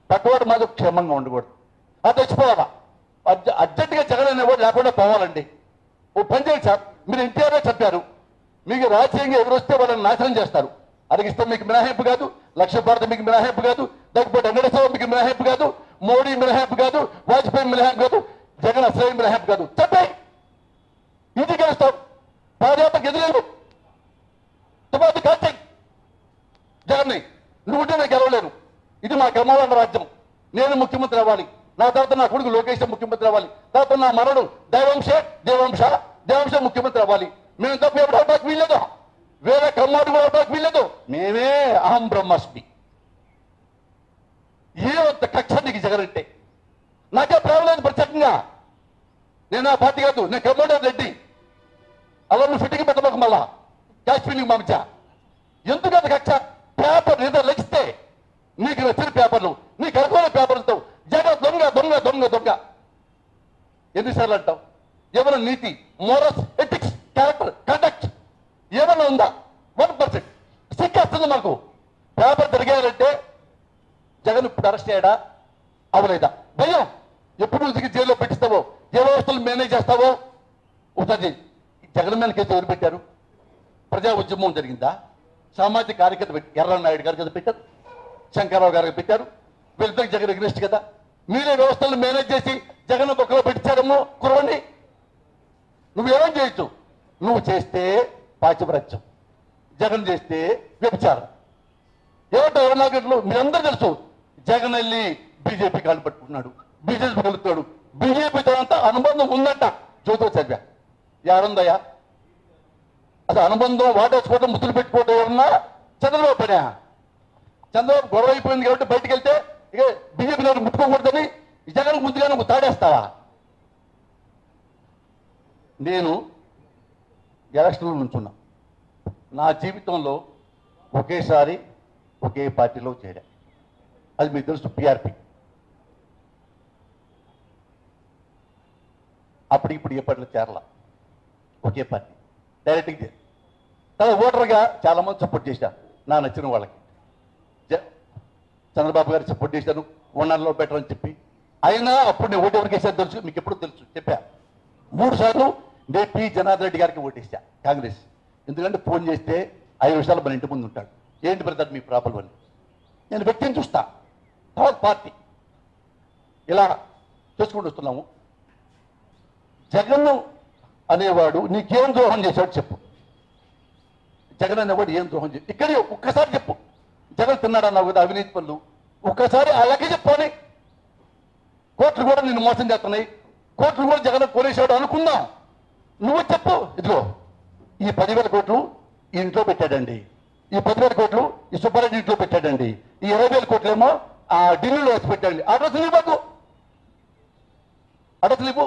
పట్టువాడు మాత్రం క్షేమంగా ఉండకూడదు అది తెచ్చిపోవాలా అర్జ- అర్జెంటుగా జగన్ అనేవాడు లేకుండా పోవాలండి ఓ పని చేయండి సార్ మీరు ఎన్టీఆర్ఏ చెప్పారు మీకు రాజకీయంగా ఎదురొస్తే వాళ్ళని నాశనం చేస్తారు అడిగిస్తే మీకు మినహాయింపు కాదు లక్ష భారత మీకు మినహాయింపు కాదు లేకపోతే వెంకటేశ్వర మీకు మినహాయింపు కాదు మోడీ మినహాయింపు కాదు వాజ్పేయి మినహాయింపు కాదు జగన్ అసలు మినహాయింపు కాదు చెప్పాయి ఇది గెలుస్తాం భాజపాకి ఎదురేదు తుపాకి కాల్చాయి జగన్ని నువ్వు ఉంటే నేను గెలవలేను ఇది మా కమ్మవాళ్ళ రాజ్యం నేను ముఖ్యమంత్రి అవ్వాలి నా తర్వాత నా కొడుకు లోకేష్ ముఖ్యమంత్రి అవ్వాలి తర్వాత నా మరడు దైవంశే దేవంశ దేవంశ ముఖ్యమంత్రి అవ్వాలి మేము తప్ప ఎప్పుడు అవడానికి వీల్లేదు వేరే కమ్మాడు కూడా అవడానికి వీల్లేదు మేమే అహం బ్రహ్మస్మి ఏ అంత కక్ష నీకు జగన్ అంటే నాకే ప్రాబ్లం లేదు ప్రత్యేకంగా నేను ఆ పార్టీ కాదు నేను కమ్మోడే రెడ్డి అలా నువ్వు ఫిట్టింగ్ పెట్టబోక మళ్ళా క్యాష్ ఫీలింగ్ పంపించా ఎందుకు అంత కక్ష పేపర్ ఏదో లెగిస్తే నీకు నచ్చిన పేపర్లు నీకు అనుకూల పేపర్లతో జగన్ దొంగ దొంగ దొంగ దొంగ ఎన్నిసార్లు అంటావు ఏమైనా నీతి మోరల్స్ ఎథిక్స్ క్యారెక్టర్ కండక్ట్ ఏమైనా ఉందా వన్ పర్సెంట్ సిక్కేస్తుంది మాకు పేపర్ తిరిగారంటే జగన్ ఇప్పుడు అరెస్ట్ అయ్యాడా అవలేదా భయం ఎప్పుడు నువ్వు జైల్లో పెట్టిస్తావో ఏ వ్యవస్థలు మేనేజ్ చేస్తావో ఒకసారి జగన్ మీద కేసు ఎవరు పెట్టారు ప్రజా ఉద్యమం జరిగిందా సామాజిక కార్యకర్త పెట్టి ఎర్ర నాయుడు గారు కదా పెట్టారు శంకర్రావు గారికి పెట్టారు వీళ్ళిద్దరికి జగన్ ఎగ్రెస్ట్ కదా మీరే వ్యవస్థలను మేనేజ్ చేసి జగన్ బొక్కలో పెట్టించారేమో కురవండి నువ్వు ఏమేం చేయొచ్చు నువ్వు చేస్తే పాచిప్రత్యం జగన్ చేస్తే వ్యభిచారం ఏమంటే ఇరవై నాలుగు గంటలు మీరందరూ తెలుసు జగన్ వెళ్ళి బీజేపీ కాళ్ళు పట్టుకున్నాడు బీజేపీ కలుగుతాడు బీజేపీతో అంతా అనుబంధం ఉందంట జ్యోతో చదివా యారుందయ్యా అసలు అనుబంధం వాటేసుకోవడం ముద్దులు పెట్టుకోవడం ఏమన్నా చంద్రబాబు పనా చంద్రబాబు గొడవ అయిపోయింది కాబట్టి బయటికి వెళ్తే ఇక బీజేపీ నేను ముట్టుకోకూడదని ఈ జగన్ ముందుగా నువ్వు తాడేస్తావా నేను ఎలక్షన్లో నుంచున్నా నా జీవితంలో ఒకేసారి ఒకే పార్టీలో చేరా అది మీకు తెలుసు పిఆర్పి అప్పుడు ఇప్పుడు ఏ పార్టీలో చేరలా ఒకే పార్టీ డైరెక్ట్గా చేరి తర్వాత ఓటర్గా చాలా మంది సపోర్ట్ చేశారు నా నచ్చిన వాళ్ళకి జ- చంద్రబాబు గారు సపోర్ట్ చేశాను వనరులో పెట్టరని చెప్పి అయినా అప్పుడు నేను ఓటు ఎవరికి వేసాను తెలుసు మీకు ఎప్పుడు తెలుసు చెప్పా మూడు సార్లు నేను పి జనార్దన్ రెడ్డి గారికి ఓటేసా కాంగ్రెస్ ఎందుకంటే ఫోన్ చేస్తే ఐదు నిమిషాలు మన ఇంటి ముందు ఉంటాడు ఏంటి బ్రదర్ మీ ప్రాబ్లం అని నేను వ్యక్తిని చూస్తా తర్వాత పార్టీ ఇలా చూసుకుంటూ వస్తున్నాము జగన్ అనేవాడు నీకేం ద్రోహం చేశాడు చెప్పు జగన్ అనేవాడు ఏం ద్రోహం చేసి ఇక్కడే ఒక్కసారి చెప్పు జగన్ తిన్నాడు అన్నావు కదా అవినీతి పనులు ఒక్కసారి అలాగే చెప్పని కోర్టులు కూడా నిన్ను మోసం చేస్తున్నాయి కోర్టులు కూడా జగన్ కొనేసాడు అనుకుందాం నువ్వు చెప్పు ఇదిగో ఈ పదివేల కోట్లు ఈ ఇంట్లో పెట్టాడండి ఈ పదివేల కోట్లు ఈ సుబ్బారెడ్డి ఇంట్లో పెట్టాడండి ఈ ఇరవై వేల కోట్లు ఏమో ఆ ఢిల్లీలో వచ్చి పెట్టాడండి అడ్రస్ ఇవ్వకు అడ్రస్ ఇవ్వు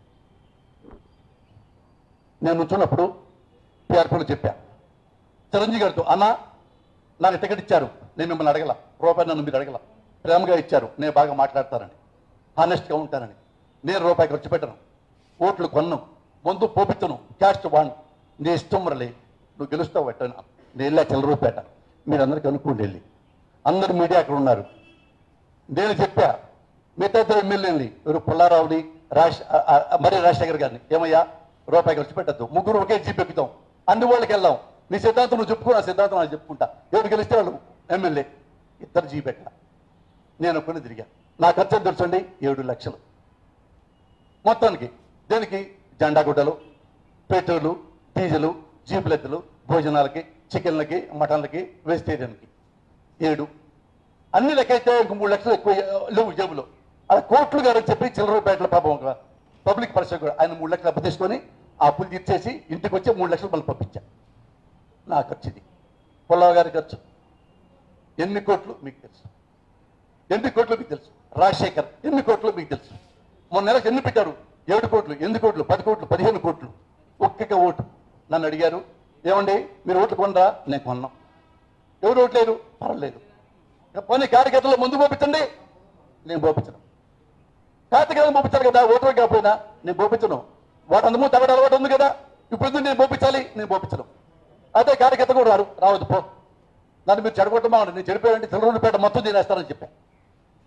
నేను నుంచున్నప్పుడు పిఆర్పీలో చెప్పా చిరంజీవి గారితో అన్న నాకు టికెట్ ఇచ్చారు నేను మిమ్మల్ని అడగల రూపాయి నన్ను మీరు అడగల ప్రేమగా ఇచ్చారు నేను బాగా మాట్లాడతానని హానెస్ట్గా ఉంటానని నేను రూపాయి ఖర్చు పెట్టను ఓట్లు కొన్ను ముందు పోపించను క్యాస్ట్ వాణ్ నీ ఇష్టం మరలే నువ్వు గెలుస్తావు పెట్టను నేను వెళ్ళా చిల్లరూపేట మీరందరికీ అనుకోండి వెళ్ళి అందరు మీడియా అక్కడ ఉన్నారు నేను చెప్పా మిగతా ఇద్దరు ఎమ్మెల్యేని ఎవరు పుల్లారావుని రాజ్ ఆ- ఆ- మరి రాజశేఖర్ గారిని ఏమయ్యా రూపాయి ఖర్చు పెట్టద్దు ముగ్గురు ఒకే జీప్ ఎక్కుతాం అన్ని వాళ్ళకి వెళ్దాం నీ సిద్ధాంతం నువ్వు చెప్పుకో నా సిద్ధాంతం నాకు చెప్పుకుంటా ఎవరు గెలిస్తే వాళ్ళు ఎమ్మెల్యే ఇద్దరు జీప్ ఎక్క నేను ఒక్కని తిరిగా నా ఖర్చు ఎంత తెలుసండి ఏడు లక్షలు మొత్తానికి దేనికి జెండా గుడ్డలు పెట్రోలు డీజిలు జీపులెత్తులు భోజనాలకి చికెన్లకి మటన్లకి వెజిటేరియన్కి ఏడు అన్ని లెక్కైతే ఇంక మూడు లక్షలు ఎక్కువ లేవు జేబులో అది కోట్లు గారు అని చెప్పి చిల్లరపేటల పాపం ఒక పబ్లిక్ పరిస్థితి కూడా ఆయన మూడు లక్షలు అప్పు తీసుకొని ఆ అప్పులు తీర్చేసి ఇంటికి వచ్చి మూడు లక్షలు మళ్ళీ పంపించా నా ఖర్చు ఇది పుల్లవ గారి ఖర్చు ఎన్ని కోట్లు మీకు తెలుసు ఎన్ని కోట్లు మీకు తెలుసు రాజశేఖర్ ఎన్ని కోట్లు మీకు తెలుసు మొన్న నెలకు ఎన్ని పెట్టారు ఏడు కోట్లు ఎనిమిది కోట్లు పది కోట్లు పదిహేను కోట్లు ఒక్కొక్క ఓటు నన్ను అడిగారు ఏమండి మీరు ఓట్లు కొనరా నేను కొన్నాం ఎవరు ఓట్లేరు పర్వాలేదు పోనీ కార్యకర్తలు ముందు పంపించండి నేను పంపించను కార్యకర్తలు పంపించాలి కదా ఓటర్ కాకపోయినా నేను పంపించను వాటి అందమూ తగడ అలవాటు ఉంది కదా ఇప్పుడు ఎందుకు నేను పంపించాలి నేను పంపించను అదే కార్యకర్త కూడా రారు రావద్దు పో నన్ను మీరు చెడగొట్టమా నేను చెడిపోయారంటే చిల్లరూరుపేట మొత్తం తినేస్తానని చెప్పా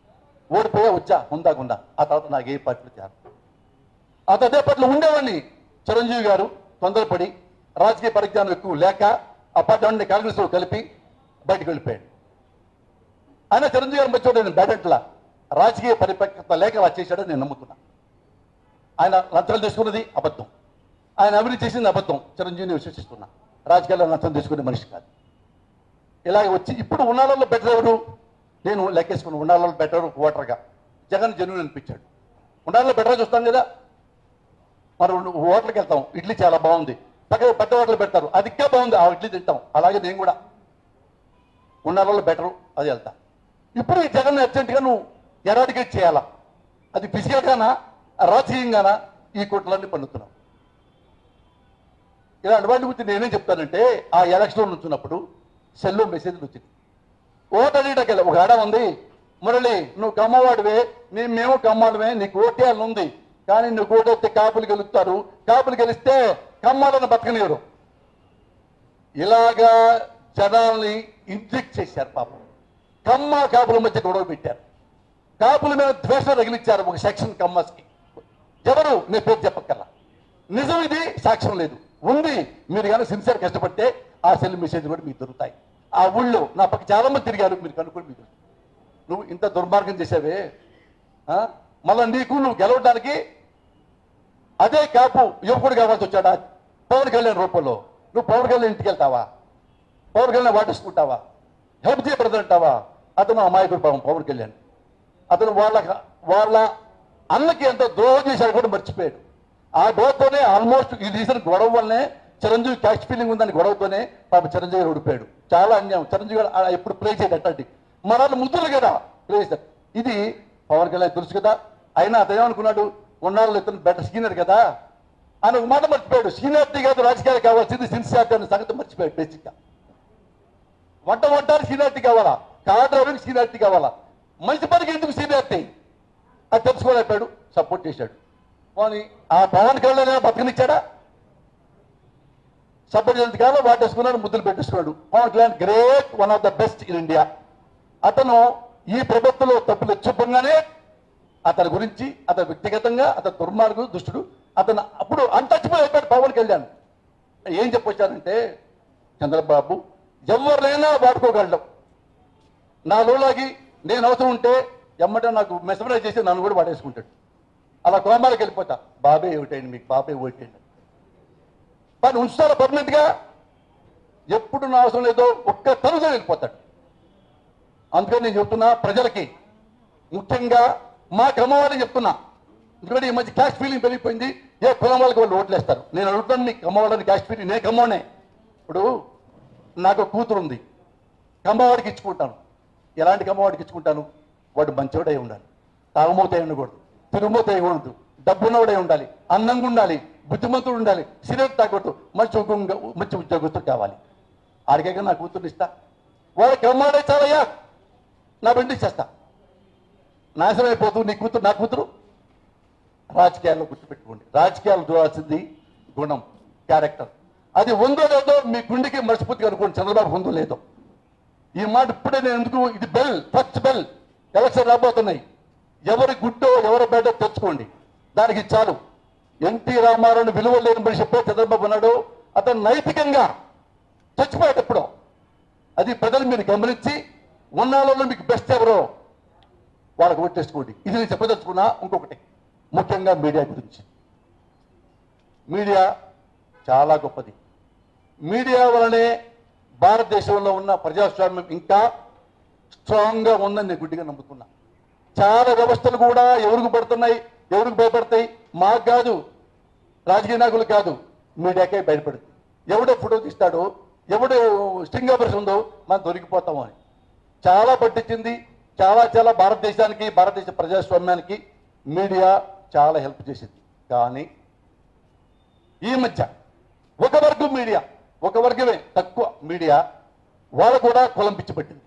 ఓడిపోయా వచ్చా హుందాగుండా ఆ తర్వాత నాకు ఏ పార్టీలు చేరాలి ఆ అదే పట్ల ఉండేవాడిని చిరంజీవి గారు తొందరపడి రాజకీయ పరిజ్ఞానం ఎక్కువ లేక ఆ పార్టీ అన్ని కాంగ్రెస్లో కలిపి బయటకు వెళ్ళిపోయాడు ఆయన చిరంజీవి గారు మంచి నేను బ్యాటెట్లా రాజకీయ పరిపక్వత లేక అలా చేశాడని నేను నమ్ముతున్నా ఆయన లంచాలు తీసుకున్నది అబద్ధం ఆయన అభివృద్ధి చేసింది అబద్ధం చిరంజీవిని విశ్వసిస్తున్నా రాజకీయాల్లో లంచం తీసుకునే మనిషి కాదు ఇలాగ వచ్చి ఇప్పుడు ఉన్నాళ్ళలో బెటర్ ఎవరు నేను లెక్కేసుకుని ఉన్నాళ్ళలో బెటర్ ఓటర్గా జగన్ జనులు అనిపించాడు ఉండాలలో బెటర్ చూస్తాం కదా మరి హోటల్కి వెళ్తాం ఇడ్లీ చాలా బాగుంది పక్కన పెద్ద హోటల్ పెడతారు అది ఇంకా బాగుంది ఆ ఇడ్లీ తింటాం అలాగే నేను కూడా ఉన్నాళ్ళలో బెటరు అది వెళ్తా ఇప్పుడు ఈ జగన్ అర్జెంటుగా నువ్వు ఎరాడికేట్ చేయాలా అది ఫిజికల్గానా రాజకీయంగానా ఈ కుట్రలన్నీ పన్నుతున్నావు ఇలాంటి వాటి గురించి నేనేం చెప్తానంటే ఆ ఎలక్షన్లో నుంచున్నప్పుడు సెల్లో మెసేజ్లు వచ్చింది ఓటు అడిగటకెళ్ళి ఒక ఆడ ఉంది మురళి నువ్వు కమ్మవాడివే నీ- మేము కమ్మాడమే నీకు ఓటేయాలని ఉంది కానీ నువ్వు ఓటేస్తే కాపులు గెలుస్తారు కాపులు గెలిస్తే కమ్మాలను బతకనివ్వరు ఇలాగా జనాల్ని ఇంజెక్ట్ చేశారు పాపం కమ్మ కాపుల మధ్య గొడవ పెట్టారు కాపుల మీద ద్వేషం రగిలిచ్చారు ఒక సెక్షన్ కమ్మస్కి ఎవరు నీ పేరు చెప్పక్కర్లా నిజం ఇది సాక్ష్యం లేదు ఉంది మీరు కానీ సిన్సియర్ కష్టపడితే ఆ సెల్ మెసేజ్ కూడా మీకు దొరుకుతాయి ఆ ఊళ్ళో నా పక్క చాలా మంది తిరిగారు మీరు కనుక్కొని మీకు తెలుసు. నువ్వు ఇంత దుర్మార్గం చేసావే ఆ? మళ్ళా నీకు నువ్వు గెలవడానికి అదే కాపు యువకుడు కావాల్సి వచ్చాడా పవన్ కళ్యాణ్ రూపంలో నువ్వు పవన్ కళ్యాణ్ ఇంటికి వెళ్తావా పవన్ కళ్యాణ్ వాటేసుకుంటావా హెల్ప్ చేయ బ్రదర్ అంటావా అతను అమాయకుడు పాపం పవన్ కళ్యాణ్ అతను వాళ్ళ వాళ్ళ అన్నకి ఎంత ద్రోహం చేశాడు కూడా మర్చిపోయాడు ఆ గొడవతోనే ఆల్మోస్ట్ ఈ రీజన్ గొడవ వల్లనే చిరంజీవి క్యాష్ ఫీలింగ్ ఉందని గొడవతోనే పాప చిరంజీవి గారు ఓడిపోయాడు చాలా అన్యాయం చిరంజీవి గారు ఆ- ఎప్పుడు ప్లే చేయడు అట్లాంటి మన వాళ్ళు ముద్దులు కదా ప్లే చేశారు ఇది పవన్ కళ్యాణ్ తెలుసు కదా అయినా అతను ఏమనుకున్నాడు ఉన్నాళ్ళు ఇతను బెటర్ సీనియర్ కదా ఆయన ఒక మాట మర్చిపోయాడు సీనియారిటీ కాదు రాజకీయాలు కావాల్సింది సిన్సియారిటీ అనే సంగతి మర్చిపోయాడు బేసిక్గా వంట వంటానికి సీనియారిటీ కావాలా కార్ డ్రైవింగ్ సీనియారిటీ కావాలా మంచి పనికి ఎందుకు సీనియారిటీ అది తెలుసుకోలేకపోయాడు సపోర్ట్ చేశాడు పోనీ ఆ పవన్ కళ్యాణ్ ఏమైనా బతకనిచ్చాడా సపోర్ట్ చేసిన కాలం వాటేసుకున్నాడు ముద్దులు పెట్టేసుకున్నాడు Pawan Kalyan great one of the best in India అతను ఈ ప్రభుత్వంలో తప్పులు చెప్పంగానే అతని గురించి అతను వ్యక్తిగతంగా అతను దుర్మార్గు దుష్టుడు అతను అప్పుడు అన్టచబుల్ అయిపోయాడు పవన్ కళ్యాణ్ ఏం చెప్పొచ్చానంటే చంద్రబాబు ఎవరినైనా వాడుకోగలడం నా లోలాగి నేను అవసరం ఉంటే ఎమ్మటే నాకు మెసమరైజ్ చేసి నన్ను కూడా వాడేసుకుంటాడు అలా కోమాలకు వెళ్ళిపోతా బాబే ఒకటేయండి మీకు బాబే ఒకటేయండి కానీ ఉంచుతారా పర్మనెంట్ గా ఎప్పుడు నా అవసరం లేదో ఒక్క తరుగా వెళ్ళిపోతాడు అందుకని నేను చెప్తున్నా ప్రజలకి ముఖ్యంగా మా కమ్మవాళ్ళని చెప్తున్నా ఎందుకంటే ఈ మధ్య క్యాష్ ఫీలింగ్ పెరిగిపోయింది ఏ కులం వాళ్ళకి వాళ్ళు ఓట్లేస్తారు నేను అడుగుతాను మీ కమ్మవాళ్ళని క్యాష్ ఫీలింగ్ నేను కమ్మోనే ఇప్పుడు నాకు ఒక కూతురు ఉంది కమ్మవాడికి ఇచ్చుకుంటాను ఎలాంటి కమ్మవాడికి ఇచ్చుకుంటాను వాడు మంచివాడై ఉండాలి తాగుమూత ఉండకూడదు తిరుగుమూత ఉండదు డబ్బున్నవాడై ఉండాలి అందంగా ఉండాలి బుద్ధిమంతుడు ఉండాలి సిగరెట్ తాగొద్దు మంచి ఉద్యోగం మంచి ఉద్యోగస్తుడు కావాలి ఆడికే నా కూతురు ఇస్తా వాడికి కమ్మాడే చాలయ్యా నా బండి ఇచ్చేస్తా నాశనం అయిపోతూ నీ కూతురు నా కూతురు రాజకీయాల్లో గుర్తుపెట్టుకోండి రాజకీయాలు చూడాల్సింది గుణం క్యారెక్టర్ అది ఉందో లేదో మీ గుండెకి మర్చిపోతుంది అనుకోండి చంద్రబాబు ఉందో లేదో ఈ మాట ఇప్పుడే నేను ఎందుకు ఇది బెల్ ఫస్ట్ బెల్ ఎలక్షన్ రాబోతున్నాయి ఎవరి గుడ్డో ఎవరి బెడ్డో తెచ్చుకోండి దానికి చాలు ఎన్టీ రామారావు విలువ లేని మనిషి ఎప్పుడో చంద్రబాబు ఉన్నాడు అతను నైతికంగా చచ్చిపోయాడు ఎప్పుడో అది ప్రజలు మీరు గమనించి ఉన్నాళ్ళలో మీకు బెస్ట్ ఎవరో వాళ్ళకి ఓటేసుకోండి ఇది నేను చెప్పదలుచుకున్నా ఇంకొకటి ముఖ్యంగా మీడియా గురించి మీడియా చాలా గొప్పది మీడియా వలనే భారతదేశంలో ఉన్న ప్రజాస్వామ్యం ఇంకా స్ట్రాంగ్గా ఉందని నేను గుడ్డిగా నమ్ముతున్నా చాలా వ్యవస్థలు కూడా ఎవరికి పడుతున్నాయి ఎవరికి భయపడతాయి మాకు కాదు రాజకీయ నాయకులు కాదు మీడియాకే భయపడుతుంది ఎవడో ఫోటో తీస్తాడో ఎవడు స్టింగ్ ఆపరేషన్ ఉందో మనం దొరికిపోతాము అని చాలా పట్టించింది చాలా చాలా భారతదేశానికి భారతదేశ ప్రజాస్వామ్యానికి మీడియా చాలా హెల్ప్ చేసింది కానీ ఈ మధ్య ఒక వర్గం మీడియా ఒక వర్గమే తక్కువ మీడియా వాళ్ళు కూడా కులం పిచ్చి పట్టింది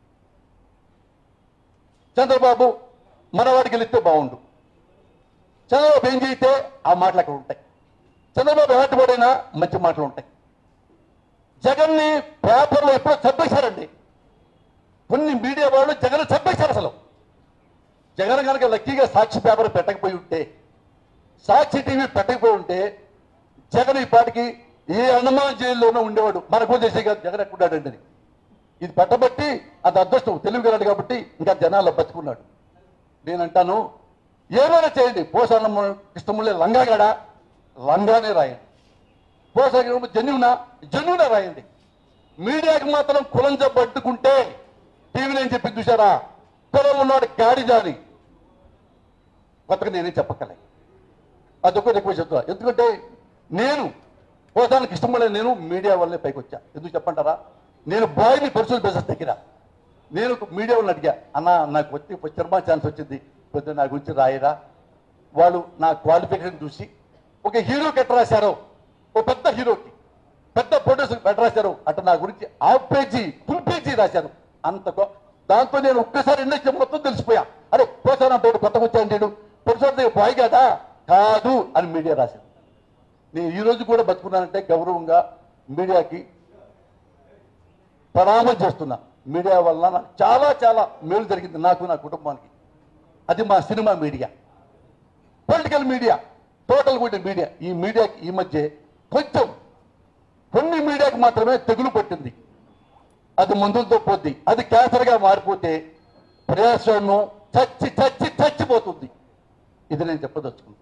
చంద్రబాబు మనవాడికి వెళితే బాగుండు చంద్రబాబు ఏం చేయితే ఆ మాటలు అక్కడ ఉంటాయి చంద్రబాబు ఎలాంటి వాడైనా మంచి మాటలు ఉంటాయి జగన్ని పేపర్లో ఎప్పుడో చంపేశారండి కొన్ని మీడియా వాళ్ళు జగన్ చంపేశారు అసలు జగన్ కనుక లక్కీగా సాక్షి పేపర్ పెట్టకపోయి ఉంటే సాక్షి టీవీ పెట్టకపోయి ఉంటే జగన్ ఈ పాటికి ఏ అన్నమాన జైల్లోనూ ఉండేవాడు మనకు చేసే కాదు జగన్ ఎక్కడున్నాడండి అని. ఇది పెట్టబట్టి అది అదృష్టం తెలివిగలడు కాబట్టి ఇంకా జనాల్లో బతుకున్నాడు నేనంటాను ఏమైనా చేయండి పోసానమ్మ కృష్ణముళ్ళే లంగాగాడా లంగానే రాయండి పోసాగ జన్యునా జన్యునా రాయండి మీడియాకి మాత్రం కులం పట్టుకుంటే టీవీ నేను చెప్పి చూసారా కులం ఉన్నాడు గాడిదాని కొత్తగా నేనే చెప్పక్కలే అదొకటి ఎక్కువ చెప్తా ఎందుకంటే నేను పోసానికి ఇష్టం లేదు నేను మీడియా వల్లే పైకి వచ్చా ఎందుకు చెప్పంటారా నేను బాయ్ని పర్సనల్ బిజినెస్ దగ్గర నేను మీడియా వాళ్ళని అడిగా అన్న నాకు వచ్చి సినిమా ఛాన్స్ వచ్చింది కొద్దిగా నా గురించి రాయరా వాళ్ళు నా క్వాలిఫికేషన్ చూసి ఒక హీరోకి ఎట్లా రాశారో ఒక పెద్ద హీరోకి పెద్ద ప్రొడ్యూసర్ ఎట్లా రాశారు అట్లా నా గురించి హాఫ్ పేజీ ఫుల్ పేజీ రాశారు అంత గొ- దాంతో నేను ఒక్కసారి ఇండస్ట్రీ మొత్తం తెలిసిపోయా అరే పోసాను అంటాడు కొత్తగా వచ్చాడు ప్రొడ్యూసర్ బాయ్ కదా కాదు అని మీడియా రాశారు నేను ఈ రోజు కూడా బతుకున్నానంటే గౌరవంగా మీడియాకి ప్రణామం చేస్తున్నా మీడియా వల్ల నాకు చాలా చాలా మేలు జరిగింది నాకు నా కుటుంబానికి అది మా cinema media political media total కూడా మీడియా ఈ మీడియాకి ఈ మధ్య కొంచెం కొన్ని మీడియాకి మాత్రమే తెగులు పట్టింది అది ముందులతో పోద్ది అది క్యాన్సర్గా మారిపోతే ప్రజాస్వామ్యం చచ్చి చచ్చి చచ్చిపోతుంది ఇది నేను చెప్పదలుచుకున్నాను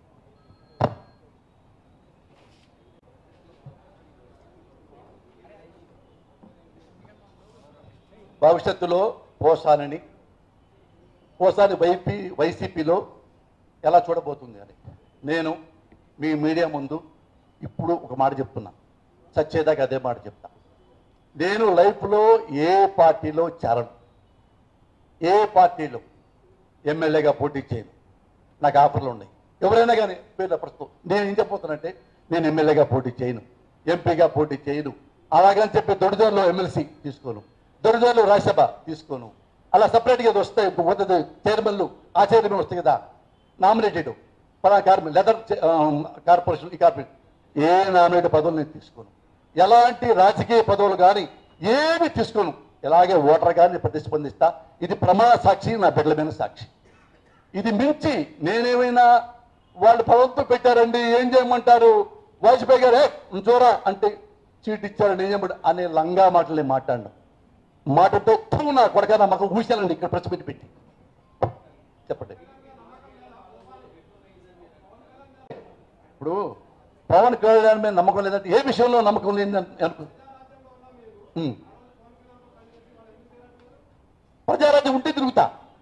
భవిష్యత్తులో పోసానని పోసాని వైపీ వైసీపీలో ఎలా చూడబోతుంది అని నేను మీ మీడియా ముందు ఇప్పుడు ఒక మాట చెప్తున్నా చచ్చేదాకా అదే మాట చెప్తా నేను లైఫ్లో ఏ పార్టీలో చేరను ఏ పార్టీలో ఎమ్మెల్యేగా పోటీ చేయను నాకు ఆఫర్లు ఉన్నాయి ఎవరైనా కానీ పేర్ల ప్రస్తుతం నేను ఏం చెప్పబోతున్నానంటే నేను ఎమ్మెల్యేగా పోటీ చేయను ఎంపీగా పోటీ చేయను అలాగని చెప్పి దొడిదారులో ఎమ్మెల్సీ తీసుకోను దొడిదారులు రాజ్యసభ తీసుకోను అలా సపరేట్గా అది వస్తాయి పోతుంది చైర్మన్లు ఆ చైర్మన్ వస్తాయి కదా నామినేటెడ్ పలా కార్పొరేషన్ లెదర్ కార్పొరేషన్ ఈ కార్పొరేషన్ ఏ నామినేట్ పదవులు నేను తీసుకోను ఎలాంటి రాజకీయ పదవులు కానీ ఏమి తీసుకోను ఇలాగే ఓటర్ కానీ ప్రతిస్పందిస్తా ఇది ప్రమాణ సాక్షి నా బిడ్డల మీద సాక్షి ఇది మించి నేనేమైనా వాళ్ళు పదవులతో పెట్టారండి ఏం చేయమంటారు వాజ్పేయి గారే చూరా అంటే చీట్ ఇచ్చారండి ఏం చేయమంటారు అనే లంగా మాటలు నేను మాట్లాడను మాటతో తూ నా కొడక నా మాకు ఊసాలండి ఇక్కడ ప్రెస్ పెట్టి పెట్టి చెప్పండి ఇప్పుడు పవన్ కళ్యాణ్ మీద నమ్మకం లేదంటే ఏ విషయంలో నమ్మకం లేదని అనుకో ఉం. ప్రజారాజ్యం ఉంటే తిరుగుతా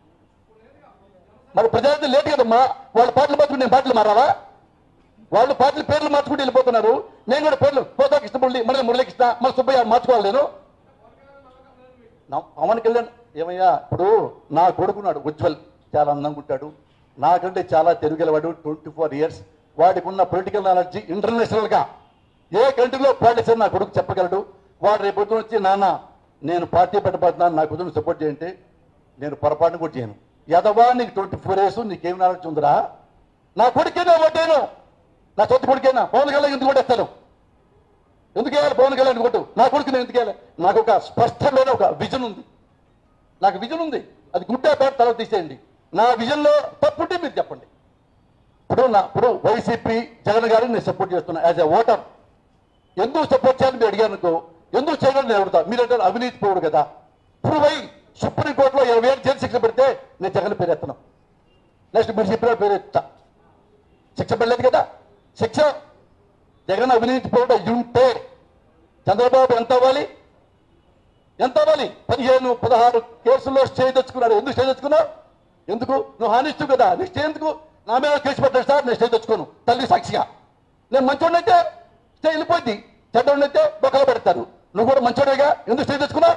మరి ప్రజారాజ్యం లేట్ కదమ్మా వాళ్ళ పాటలు మార్చుకుని నేను పాటలు మారావా వాళ్ళు పాటలు పేర్లు మార్చుకుంటూ వెళ్ళిపోతున్నారు నేను కూడా పేర్లు పోతా కృష్ణమురళి మళ్ళీ మురళీకృష్ణ మన సుబ్బయ్య మార్చుకోవాలి నేను నా- పవన్ కళ్యాణ్ ఏమయ్యా ఇప్పుడు నా కొడుకున్నాడు ఉజ్వల్ చాలా అందంగా ఉంటాడు నాకంటే చాలా తెలుగులవాడు ట్వంటీ ఫోర్ ఇయర్స్ వాడికి ఉన్న పొలిటికల్ నాలెడ్జ్ ఇంటర్నేషనల్ గా ఏ కంట్రీలో పాలిటిక్స్ అని నా కొడుకు చెప్పగలడు వాడు రేపు పొద్దున వచ్చి నాన్న నేను పార్టీ పెట్టబడుతున్నాను నా కుదురు సపోర్ట్ చేయంటే నేను పొరపాటును కూడా చేయను యదవా నీకు ట్వంటీ ఫోర్ ఇయర్స్ నీకేం నాలెడ్జ్ ఉందిరా నా కొడుకేనా ఓటేను నా సొంత కొడుకేనా పవన్ కళ్యాణ్ ఎందుకు ఓటేస్తాను ఎందుకు వేయాలి పవన్ కళ్యాణ్ కొట్టు నా కొడుకు నేను ఎందుకు వేయాలి నాకు ఒక స్పష్టమైన ఒక విజన్ ఉంది నాకు విజన్ ఉంది అది గుడ్డా పేట తర్వాత తీసేయండి నా విజన్లో తప్పుంటే మీరు చెప్పండి ఇప్పుడు నా ఇప్పుడు వైసీపీ జగన్ గారిని నేను సపోర్ట్ చేస్తున్నా యాజ్ ఎ ఓటర్ ఎందుకు సపోర్ట్ చేయాలని మీరు అడిగాను అనుకో ఎందుకు చేయాలని నేను అడుగుతా మీరు అంటే అవినీతి పోడు కదా ప్రూవ్ అయ్యి సుప్రీంకోర్టులో ఇరవై ఏళ్ళు జైలు శిక్ష పెడితే నేను జగన్ పేరు ఎత్తను నెక్స్ట్ మీరు చెప్పిన పేరు ఎత్తా శిక్ష పడలేదు కదా శిక్ష జగన్ అవినీతి పోవడం ఉంటే చంద్రబాబు ఎంత అవ్వాలి ఎంత అవ్వాలి పదిహేను పదహారు కేసుల్లో స్టే తెచ్చుకున్నాడు ఎందుకు స్టే తెచ్చుకున్నావు ఎందుకు నువ్వు హానిస్తూ కదా నీ స్టే ఎందుకు నా మీద కేసు పెట్టాడు సార్ నేను స్టే తెచ్చుకోను తల్లి సాక్షిగా నేను మంచోడైతే స్టే వెళ్ళిపోద్ది చెడ్డోడైతే బొక్కలు పెడతారు నువ్వు కూడా మంచోడేగా ఎందుకు స్టే తెచ్చుకున్నావు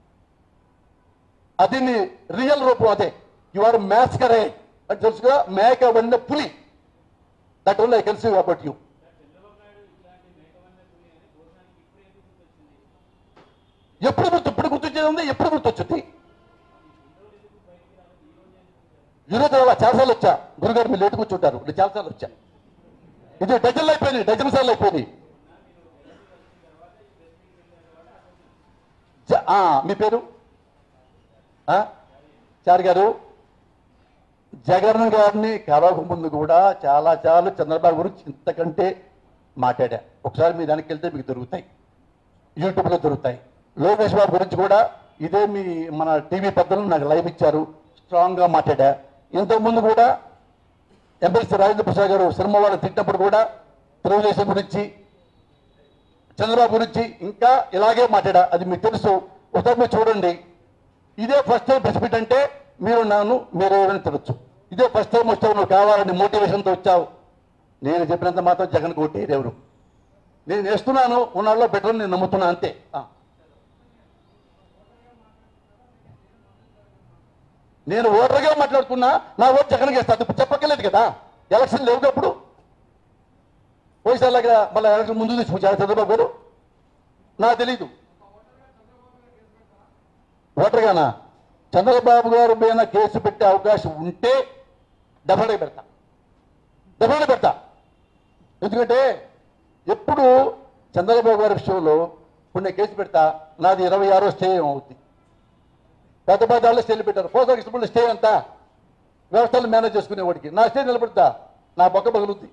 అది నీ రియల్ రూపం అదే యు ఆర్ మ్యాస్కరే అని తెలుసుగా మేక వండిన పులి that only I can see about you ఎప్పుడు గుర్తు ఇప్పుడు గుర్తొచ్చేది ఉంది ఎప్పుడు గుర్తొచ్చింది ఈరోజు అలా చాలాసార్లు వచ్చా గురుగారు మీరు లేటు కూర్చుంటారు నేను చాలాసార్లు వచ్చా ఇది డజన్లు అయిపోయింది డజన్ సార్లు అయిపోయింది చ- ఆ, మీ పేరు ఆ? చారి గారు జగన్ గారిని కలవక ముందు కూడా చాలా చాలా చంద్రబాబు గురించి ఇంతకంటే మాట్లాడా ఒకసారి మీ దానికి వెళ్తే మీకు దొరుకుతాయి యూట్యూబ్లో దొరుకుతాయి లోకేష్ బాబు గురించి కూడా ఇదే మీ మన టీవీ పెద్దలు నాకు లైవ్ ఇచ్చారు స్ట్రాంగ్గా మాట్లాడా ఇంతకుముందు కూడా ఎమ్మెల్సీ రాజేంద్ర ప్రసాద్ గారు సినిమా వాళ్ళు తిట్టినప్పుడు కూడా తెలుగుదేశం గురించి చంద్రబాబు గురించి ఇంకా ఇలాగే మాట్లాడా అది మీకు తెలుసు ఒకసారి మీరు చూడండి ఇదే ఫస్ట్ టైం ప్రెస్ మీట్ అంటే మీరు నన్ను మీరు ఏమైనా తినొచ్చు ఇదే ఫస్ట్ టైం వచ్చావు నువ్వు కావాలని మోటివేషన్తో వచ్చావు నేను చెప్పినంత మాత్రం జగన్ కొట్టేది ఎవరు నేను వేస్తున్నాను ఉన్నాళ్ళలో బెటర్ నేను నమ్ముతున్నా అంతే ఆ. నేను ఓటర్గా మాట్లాడుతున్నా నా ఓటు జగన్కి వేస్తాను ఇప్పుడు చెప్పక్కర్లేదు కదా ఎలక్షన్ లేవు అప్పుడు పోయిసార్లాగా మళ్ళీ ఎలక్షన్ ముందు తీసుకొచ్చారు చంద్రబాబు గారు నాకు తెలీదు ఓటర్గానా చంద్రబాబు గారు మీద కేసు పెట్టే అవకాశం ఉంటే డెఫినెట్గా పెడతా డెఫినెట్గా పెడతా ఎందుకంటే ఎప్పుడు చంద్రబాబు గారి విషయంలో ఇప్పుడు నేను కేసు పెడతా నాది ఇరవై ఆరో స్టే అవుద్ది పెద్ద పెద్ద స్టేలు పెట్టారు పోతా కృష్ణపల్లి స్టే అంతా వ్యవస్థలు మేనేజ్ చేసుకునేవాడికి నా స్టే నిలబెడతా నా బొక్క పగులుద్ది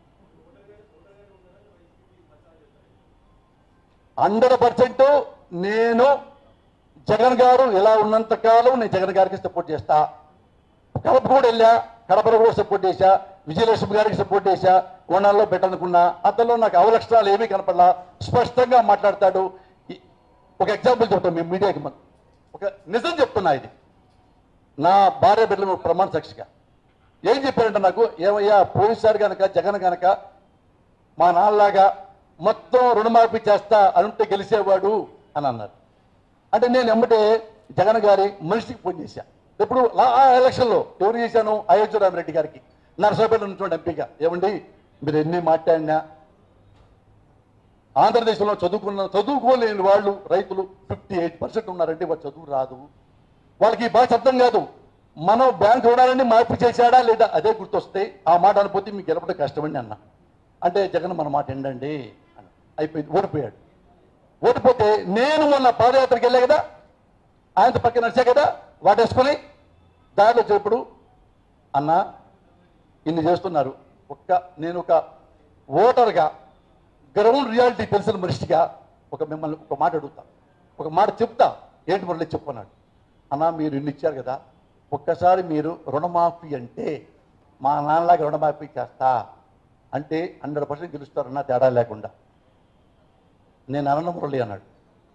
హండ్రెడ్ పర్సెంట్ నేను జగన్ గారు ఇలా ఉన్నంత కాలం నేను జగన్ గారికి సపోర్ట్ చేస్తా కడప కూడా వెళ్ళా కడపలో కూడా సపోర్ట్ చేశా విజయలక్ష్మి గారికి సపోర్ట్ చేశా కోణాల్లో పెట్టనుకున్నా అతనిలో నాకు అవలక్షణాలు ఏమీ కనపడలా స్పష్టంగా మాట్లాడతాడు ఈ- ఒక ఎగ్జాంపుల్ చెప్తాను మీ మీడియాకి మన- ఒక నిజం చెప్తున్నా ఇది నా భార్య బిడ్డలు ప్రమాణ సాక్షిగా ఏం చెప్పారంటే నాకు ఏమయ్యా పోలీసారు గనక జగన్ గనక మా నాన్నలాగా మొత్తం రుణమాఫీ చేస్తా అనుంటే గెలిచేవాడు అని అన్నారు అంటే నేను ఎమ్మటే జగన్ గారి మనిషికి ఫోన్ చేశా ఇప్పుడు లా- ఆ ఎలక్షన్లో ఎవరు చేశాను అయోధ్య రామిరెడ్డి గారికి నరసపేట నుంచి ఎంపీగా ఏమండి మీరు ఎన్ని మాట్లాడినా ఆంధ్రదేశంలో చదువుకున్న చదువుకోలేని వాళ్ళు రైతులు ఫిఫ్టీ ఎయిట్ పర్సెంట్ ఉన్నారంటే వాళ్ళు చదువు రాదు వాళ్ళకి ఈ భాష అర్థం కాదు మనం బ్యాంక్ రుణాలన్నీ మార్పు చేశాడా లేదా అదే గుర్తొస్తే ఆ మాట అనిపోతే మీకు గెలపడం కష్టమండి అన్న అంటే జగన్ మన మాట ఏంటండి అన్న అయిపోయింది ఓడిపోయాడు ఓడిపోతే నేను మొన్న పాదయాత్రకి వెళ్ళా కదా ఆయనతో పక్కన నడిచా కదా వాటేసుకొని దారిలో చెప్పుడు అన్న ఇన్ని చేస్తున్నారు ఒక్క నేను ఒక ఓటర్గా గ్రౌండ్ రియాలిటీ తెలిసిన మనిషిగా ఒక మిమ్మల్ని ఒక మాట అడుగుతా ఒక మాట చెప్తా ఏంటి మురళి చెప్పన్నాడు అన్న మీరు ఇన్ని ఇచ్చారు కదా ఒక్కసారి మీరు రుణమాఫీ అంటే మా నాన్నలాగా రుణమాఫీ చేస్తా అంటే హండ్రెడ్ పర్సెంట్ గెలుస్తారన్న తేడా లేకుండా నేను అనన్న మురళి అన్నాడు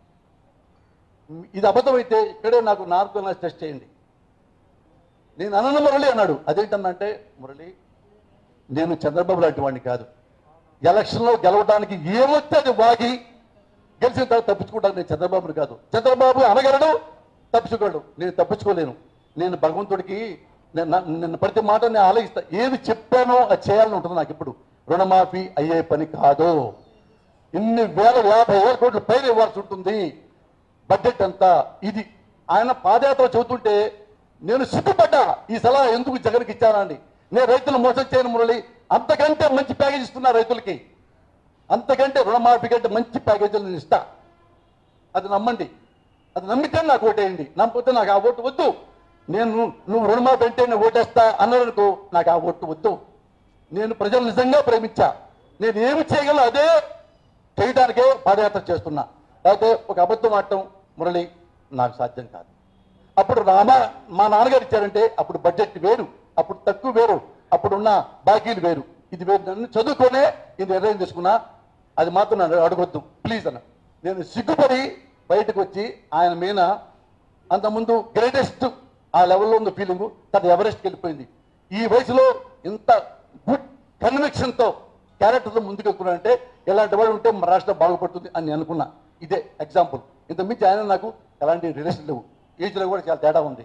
ఇది అబద్ధమైతే ఇక్కడే నాకు నార్కో టెస్ట్ చేయండి నేను అనన్న మురళి అన్నాడు అదేంటన్నంటే మురళి నేను చంద్రబాబు లాంటి వాడిని కాదు ఎలక్షన్లో గెలవడానికి ఏమొస్తే అది వాగి గెలిచిన తర్వాత తప్పించుకుంటాను నేను చంద్రబాబుని కాదు చంద్రబాబు అనగలడు తప్పించుకోడు నేను తప్పించుకోలేను నేను భగవంతుడికి నేను నా- నిన్న ప్రతి మాట నేను ఆలోచిస్తా ఏది చెప్పానో అది చేయాలని ఉంటుంది నాకు ఇప్పుడు రుణమాఫీ అయ్యే పని కాదు ఇన్ని వేల యాభై వేల కోట్ల పైన ఇవ్వాల్సి ఉంటుంది బడ్జెట్ అంతా ఇది ఆయన పాదయాత్ర చెబుతుంటే నేను సిగ్గుపడ్డా ఈ సలహా ఎందుకు జగన్కి ఇచ్చానండి నేను రైతులు మోసం చేయను మురళి అంతకంటే మంచి ప్యాకేజ్ ఇస్తున్నా రైతులకి అంతకంటే రుణమాఫీ కంటే మంచి ప్యాకేజీలు నేను ఇస్తా అది నమ్మండి అది నమ్మితే నాకు ఓటేయండి నమ్మకపోతే నాకు ఆ ఓటు వద్దు నేను నువ్వు రుణమాఫీ అంటే నేను ఓటేస్తా అన్నారనుకో నాకు ఆ ఓటు వద్దు నేను ప్రజలు నిజంగా ప్రేమించా నేను ఏమి చేయగలను అదే చేయడానికే పాదయాత్ర చేస్తున్నా అయితే ఒక అబద్ధం ఆడటం మురళి నాకు సాధ్యం కాదు అప్పుడు రామ మా నాన్నగారు ఇచ్చారంటే అప్పుడు బడ్జెట్ వేరు అప్పుడు తక్కువ వేరు అప్పుడున్న బాకీలు వేరు ఇది వేరు నన్ను చదువుకొనే ఇది నిర్ణయం తీసుకున్నా అది మాత్రం నన్ను అడగొద్దు ప్లీజ్ అన్న నేను సిగ్గుపడి బయటకు వచ్చి ఆయన మీద అంతకుముందు గ్రేటెస్ట్ ఆ లెవెల్లో ఉన్న ఫీలింగ్ తన ఎవరెస్ట్కి వెళ్ళిపోయింది ఈ వయసులో ఇంత గుడ్ కన్విక్షన్తో క్యారెక్టర్తో ముందుకు వెళ్తున్నాడంటే ఇలాంటి వాడు ఉంటే మన రాష్ట్రం బాగుపడుతుంది అని నేను అనుకున్నా ఇదే ఎగ్జాంపుల్ ఇంత మించి ఆయన నాకు ఎలాంటి రిలేషన్ లేవు ఏజ్లో కూడా చాలా తేడా ఉంది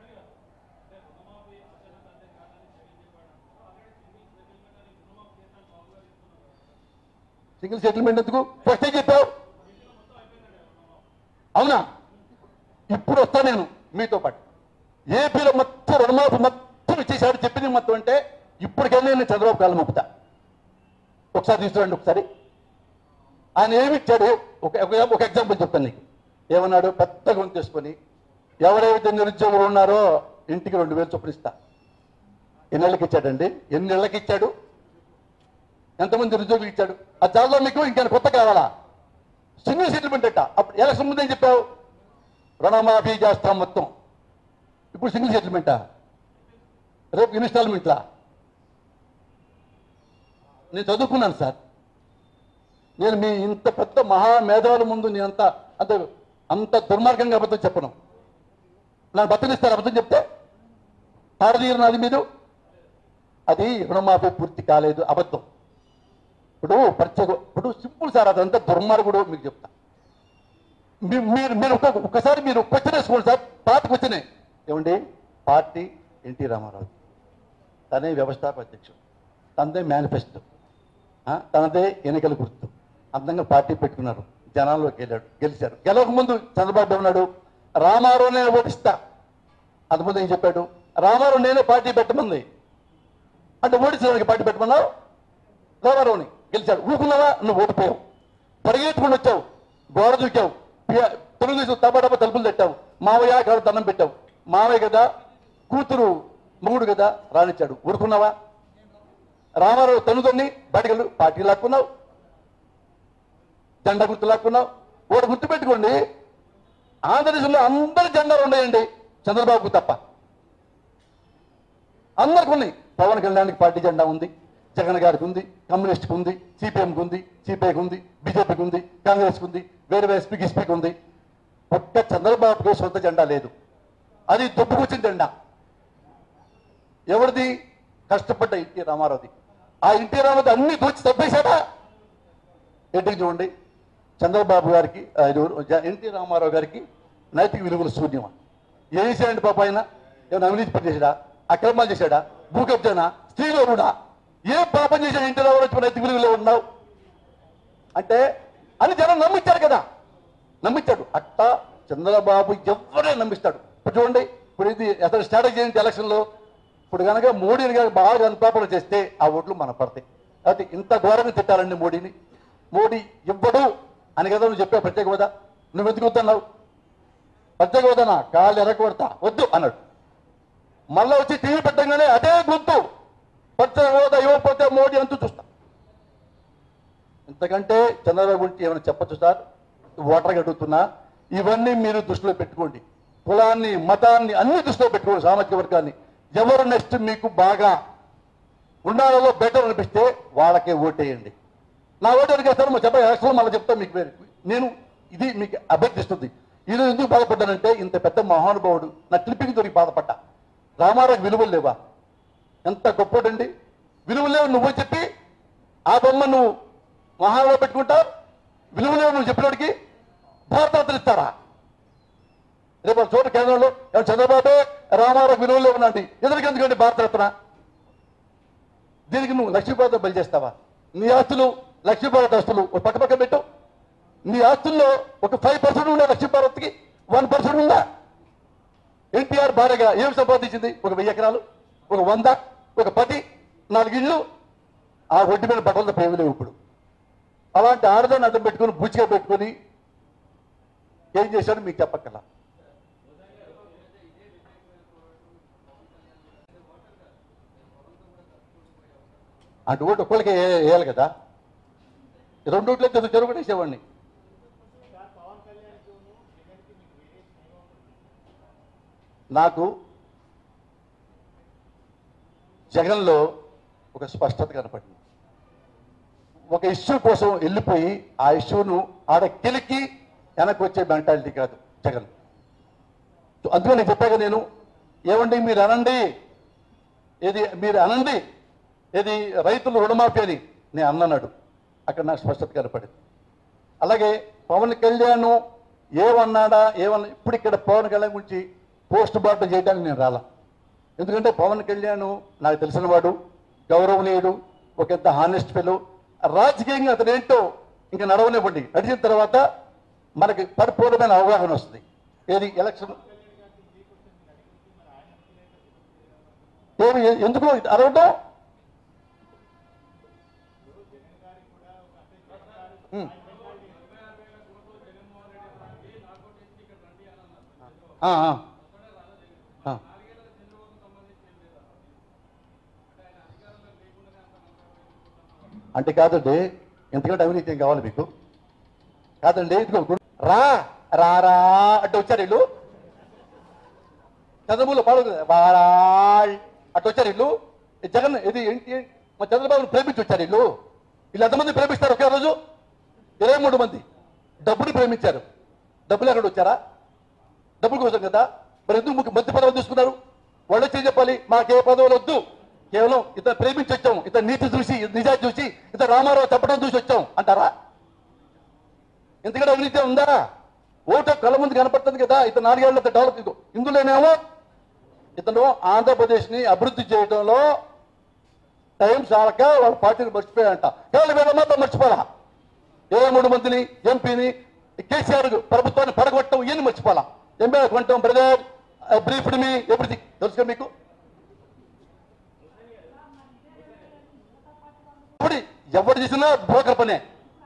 సింగిల్ సెటిల్మెంట్ ఎందుకు ఫస్ట్ ఏం చెప్పావు అవునా ఇప్పుడు వస్తా నేను మీతో పాటు ఏపీలో మొత్తం రుణమాఫీ మొత్తం ఇచ్చేసాడు చెప్పింది మొత్తం అంటే ఇప్పటికైనా నేను చంద్రబాబు కాలం మొక్కుతా ఒకసారి తీసుకురండి ఒకసారి ఆయన ఏమి ఇచ్చాడు ఒక ఒక- ఒక ఎగ్జాంపుల్ చెప్తాను నీకు ఏమన్నాడు పెద్ద గొంతు తీసుకొని ఎవరైతే నిరుద్యోగులు ఉన్నారో ఇంటికి రెండు వేలు చొప్పున ఇస్తా ఎన్ని నెలలకి ఇచ్చాడండి ఎన్ని నెలలకి ఇచ్చాడు ఎంతమంది నిరుద్యోగులు ఇచ్చాడు ఆ చాలా మీకు ఇంకా కొత్త కావాలా సింగిల్ సెటిల్మెంట్ అట్ట అప్పుడు ఎలక్షన్ ముందే చెప్పావు రుణమాఫీ చేస్తాం మొత్తం ఇప్పుడు సింగిల్ సెటిల్మెంటా రేపు ఇన్స్టాల్మెంట్లా నేను చదువుకున్నాను సార్ నేను మీ ఇంత పెద్ద మహా మేధావుల ముందు నేను అంత అంత అంత దుర్మార్గంగా అబద్ధం చెప్పను నన్ను బతనిస్తారు అబద్ధం చెప్తే తాడదీరు నాది మీరు అది రుణమాఫీ పూర్తి కాలేదు అబద్ధం ఇప్పుడు ప్రత్యేక ఇప్పుడు సింపుల్ సార్ అదంతా దుర్మార్గుడు మీకు చెప్తా మీ- మీరు మీరు ఒక్క ఒక్కసారి మీరు క్వశ్చన్ వేసుకోండి సార్ పాత క్వశ్చనే ఏమండి పార్టీ ఎన్టీ రామారావు తనే వ్యవస్థాపక అధ్యక్షుడు తనదే మేనిఫెస్టో ఆ, తనదే ఎన్నికల గుర్తు అందంగా పార్టీ పెట్టుకున్నారు జనాల్లోకి వెళ్ళాడు గెలిచాడు గెలవక ముందు చంద్రబాబు ఉన్నాడు రామారావు నేను ఓటిస్తా అంతకుముందు ఏం చెప్పాడు రామారావు నేనే పార్టీ పెట్టమంది అంటే ఓడించడానికి పార్టీ పెట్టమన్నావు రామారావుని గెలిచాడు ఊరుకున్నావా నువ్వు ఓడిపోయావు పరిగెత్తుకుని వచ్చావు గోడ దూకావు పియ- తెలుగుదేశం తప్పటప్ప తలుపులు తట్టావు మావయ్య కాదు దండం పెట్టావు మావయ్య కదా కూతురు మొగుడు కదా రానిచ్చాడు ఊరుకున్నావా రామారావు తనుదన్ని బయటకెళ్ళు పార్టీ లాక్కున్నావు జెండా గుర్తు లాక్కున్నావు ఒకటి గుర్తు పెట్టుకోండి ఆంధ్రదేశంలో అందరి జెండాలు ఉన్నాయండి చంద్రబాబుకు తప్ప అందరికి ఉన్నాయి పవన్ కళ్యాణ్కి పార్టీ జెండా ఉంది జగన్ గారికి ఉంది కమ్యూనిస్ట్కి ఉంది సిపిఎంకి ఉంది సిపిఐకి ఉంది బీజేపీకి ఉంది కాంగ్రెస్కి ఉంది వేరే వేరే ఎస్పీకి ఎస్పీకి ఉంది ఒక్క చంద్రబాబుకి సొంత జెండా లేదు అది దొబ్బుకొచ్చిన జెండా ఎవరిది కష్టపడ్డ ఎన్టీ రామారావుది ఆ ఎన్టీ రామారావు అన్ని దోచి తప్పేశాడా ఎన్టీకి చూడండి చంద్రబాబు గారికి ఆ, ఎవరు? జ- ఎన్టీ రామారావు గారికి నైతిక విలువలు శూన్యమా ఏం చేశాడండి పాప ఆయన ఏమైనా అవినీతి పని చేశాడా అక్రమాలు చేశాడా భూ కబ్జానా స్త్రీలోనుడా ఏ పాపం చేశాడు ఎన్టీ రామారావు వచ్చి నైతిక విలువలు ఉన్నావు అంటే అని జనం నమ్మించారు కదా నమ్మించాడు అట్ట చంద్రబాబు ఎవరే నమ్మిస్తాడు ఇప్పుడు చూడండి ఇప్పుడు ఇది అసలు స్ట్రాటజీ ఏంటి ఎలక్షన్లో ఇప్పుడు కనుక మోడీని కనుక బాగా అనుపాపన చేస్తే ఆ ఓట్లు మన పడతాయి అయితే ఇంత ఘోరంగా తిట్టాలండి మోడీని మోడీ ఇవ్వడు అని కదా నువ్వు చెప్పావు ప్రత్యేక హోదా నువ్వు ఎందుకు వద్దన్నావు ప్రత్యేక హోదానా కాళ్ళు ఎరగొడతా వద్దు అన్నాడు మళ్ళీ వచ్చి టీవీ పెట్టగానే అదే గొంతు ప్రత్యేక హోదా ఇవ్వకపోతే మోడీ అంతూ చూస్తా ఇంతకంటే చంద్రబాబు గురించి ఏమైనా చెప్పొచ్చు సార్ ఓటర్గా అడుగుతున్నా ఇవన్నీ మీరు దృష్టిలో పెట్టుకోండి కులాన్ని మతాన్ని అన్ని దృష్టిలో పెట్టుకోండి సామాజిక వర్గాన్ని ఎవరు నెక్స్ట్ మీకు బాగా ఉండాలలో బెటర్ అనిపిస్తే వాళ్ళకే ఓటేయండి నా ఓటు అడిగేస్తారు మా చెప్ప ఎలక్షన్ మళ్ళీ చెప్తా మీకు వేరే నేను ఇది మీకు అభ్యర్థిస్తుంది ఇది ఎందుకు బాధపడ్డానంటే ఇంత పెద్ద మహానుభావుడు నా క్లిప్పింగ్ దొరికి బాధపడ్డా రామారావు విలువలు లేవా ఎంత గొప్పడండి విలువలు లేవు నువ్వు చెప్పి ఆ బొమ్మ నువ్వు మహాలో పెట్టుకుంటావు విలువలు లేవు నువ్వు చెప్పినోడికి భారతరత్న ఇస్తారా రేపు వాళ్ళ చోట కేంద్రంలో ఎవరు చంద్రబాబే రామారావు విలువలు లేవునండి ఎదురుకి ఎందుకండి భారతరత్న దీనికి నువ్వు లక్ష్మీపాద బలి చేస్తావా నీ ఆస్తులు లక్ష్మీపాద ఆస్తులు ఒక పక్క పక్క పెట్టు నీ ఆస్తుల్లో ఒక ఫైవ్ పర్సెంట్ ఉందా లక్ష్మీపార్వతికి వన్ పర్సెంట్ ఉందా ఎన్టీఆర్ భార్యగా ఏం సంపాదించింది ఒక వెయ్యి ఎకరాలు ఒక వంద ఒక పది నాలుగు ఇళ్ళు ఆ ఒడ్డు మీద బట్టలతో పేరు లేవు ఇప్పుడు అలాంటి ఆడదాన్ని అడ్డం పెట్టుకొని బుచ్చిగా పెట్టుకొని ఏం చేశాడు మీకు చెప్పక్కల అటు ఓటు ఒక్కళ్ళకి వే- వేయాలి కదా రెండు ఓట్లు అయితే చెరువు కూడా వేసేవాడిని నాకు జగన్లో ఒక స్పష్టత కనపడింది ఒక ఇష్యూ కోసం వెళ్ళిపోయి ఆ ఇష్యూను ఆడ కెలికి వెనక్కి వచ్చే మెంటాలిటీ కాదు జగన్ అందుకే నేను చెప్పాక నేను ఏమండి మీరు అనండి ఏది మీరు అనండి ఏది రైతులు రుణమాఫీ అని నేను అన్నన్నాడు అక్కడ నాకు స్పష్టత కనపడింది అలాగే పవన్ కళ్యాణ్ ఏమన్నాడా ఏమన్నా ఇప్పుడు ఇక్కడ పవన్ కళ్యాణ్ గురించి పోస్ట్ మార్టం చేయడానికి నేను రాలా ఎందుకంటే పవన్ కళ్యాణ్ నాకు తెలిసిన వాడు గౌరవనీయుడు ఒక ఎంత హానెస్ట్ ఫెలో రాజకీయంగా అతను ఏంటో ఇంకా నడవనివ్వండి నడిచిన తర్వాత మనకి పరిపూర్ణమైన అవగాహన వస్తుంది ఏది ఎలక్షన్ ఏమి ఎందుకు అరవటం ఉమ్. ఆ, ఆ. ఆ. అంటే కాదండి ఎంతకంటే అవినీతి ఏం కావాలి మీకు కాదండి ఇదిగో గు- రా రా రా అంటే వచ్చారు వీళ్ళు చంద్రబాబు పాడు వారా అటు వచ్చారు వీళ్ళు ఈ జగన్ ఇది ఏంటి మా చంద్రబాబును ప్రేమించి వచ్చారు వీళ్ళు వీళ్ళు ఎంతమంది ప్రేమిస్తారు ఒకే రోజు ఇరవై మూడు మంది డబ్బుని ప్రేమించారు డబ్బులు ఎక్కడ వచ్చారా డబ్బుల కోసం కదా మరి ఎందుకు ముఖ్య- మంత్రి పదవులు తీసుకున్నారు వాళ్ళు వచ్చి ఏం చెప్పాలి మాకే పదవులు వద్దు కేవలం ఇతను ప్రేమించి వచ్చాం ఇతను నీతి చూసి నిజాన్ని చూసి ఇతను రామారావు చెప్పడం చూసి వచ్చాం అంటారా ఎందుకంటే అవినీతి ఉందా ఓటు కళ్ళ ముందు కనపడుతుంది కదా ఇతను నాలుగేళ్ల డెవలప్ ఇదిగో. ఇందులోనేమో ఇతను ఆంధ్రప్రదేశ్ని అభివృద్ధి చేయడంలో టైం చాలక వాళ్ళ పార్టీని మర్చిపోయారంట కేవలం వీళ్ళ మాత్రం మర్చిపోలా ఇరవై మూడు మందిని ఎంపీని కేసీఆర్ ప్రభుత్వాన్ని పడగొట్టడం ఇవన్నీ మర్చిపోలా ఎంపీ కొంటాం బ్రదర్ బ్రీఫ్డ్ మీ ఎప్పుడు తెలుసుగా మీకు ఇప్పుడు ఎవరు చేసినా బ్రోకర్ పనే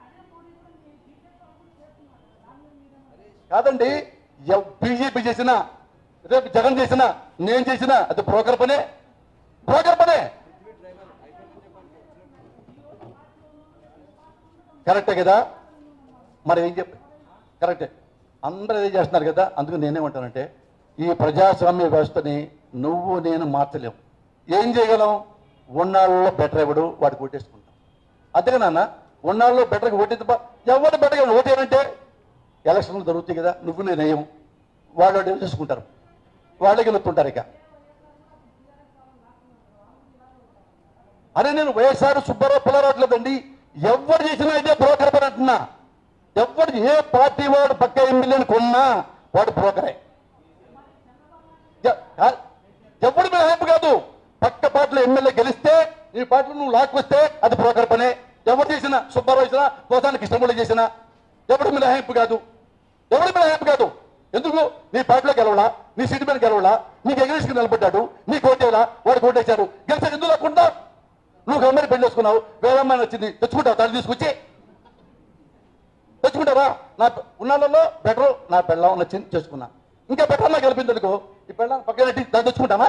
కాదండి బీజేపీ చేసినా రేపు జగన్ చేసినా నేను చేసినా అది బ్రోకర్ పనే బ్రోకర్ పనే కరెక్టే కదా మరి ఏం చెప్పి కరెక్టే అందరూ అదే చేస్తున్నారు కదా అందుకు నేనేమంటానంటే ఈ ప్రజాస్వామ్య వ్యవస్థని నువ్వు నేను మార్చలేం ఏం చేయగలం ఉన్నాళ్ళలో బెటర్ ఎవడు వాడికి ఓటేసుకుంటాం అంతేగా నాన్న ఉన్నాళ్ళలో బెటర్గా ఓటేది ఎవరు బెటర్గా ఓటేయాలంటే ఎలక్షన్లు జరుగుతాయి కదా నువ్వు నేను వేయం వాళ్ళు వాళ్ళు చేసుకుంటారు వాళ్ళే గెలుస్తుంటారు ఇక అరే నేను వైఎస్ఆర్ సుబ్బారావు పిల్లరావట్లేదండి ఎవరు చేసినా ఇదే బ్రోకర్ పని అంటున్నా ఎవరు ఏ పార్టీ వాడు పక్క ఎమ్మెల్యేని కొన్నా వాడు బ్రోకరే ఎ- ఆ- ఎవడు మీద హైప్ కాదు పక్క పార్టీలో ఎమ్మెల్యే గెలిస్తే ఈ పార్టీలో నువ్వు లాక్కొస్తే అది బ్రోకర్ పనే ఎవరు చేసినా సుబ్బారావు చేసినా కోసానికి ఇష్టములు చేసినా ఎవడి మీద హైప్ కాదు ఎవడి మీద హైప్ కాదు ఎందుకు నీ పార్టీలో గెలవలా నీ సీటు మీద గెలవలా నీకు ఎగరేసుకుని నిలబడ్డాడు నీ కోటేలా వాడు కోటేశారు గెలిచారు ఎందుకు లేకుండా నువ్వు అమ్మాయి పెళ్లి చేసుకున్నావు వేరే అమ్మాయి వచ్చింది తెచ్చుకుంటావు దాన్ని తీసుకొచ్చి తెచ్చుకుంటావా నా ఉన్నాళ్ళలో బెటర్ నా పెళ్ళం నచ్చింది చేసుకున్నా ఇంకా బెటర్ నాకు గెలిపింది అనుకో ఈ పెళ్ళం పక్కన పెట్టి దాన్ని తెచ్చుకుంటామా